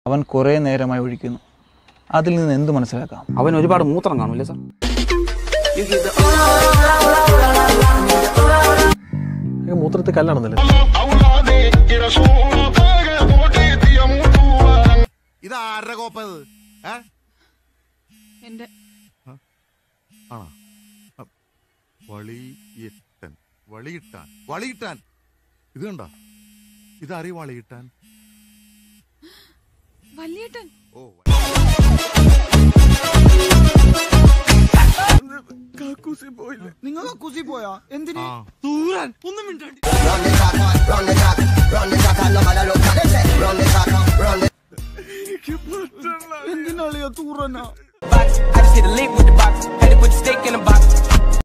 അവൻ കുറേ നേരമായി ഒഴിക്കുന്നു അതിൽ നിന്ന് എന്ത് മനസ്സിലാക്കാം അവൻ ഒരുപാട് മൂത്രം കാണൂല്ലേ സാർ ഈ മൂത്രത്തിൽ കല്ലാണെന്നല്ലേ ഇത് ആരുടെ കോപ്പത് ഏ എന്റെ ആണോ അ, വളിയിട്ടൻ വളിയിട്ടാൻ വളിയിട്ടാൻ ഇത് കണ്ടോ ഇതറി വളിയിട്ടാൻ വലിയേട്ടൻ ഓ നിങ്ങൾ കക്കൂസി പോയാ എന്തിന് ആ എന്തിനാളിയാ തൂറനാ box. I just hit a lick with the box. Had to put the stick in the box.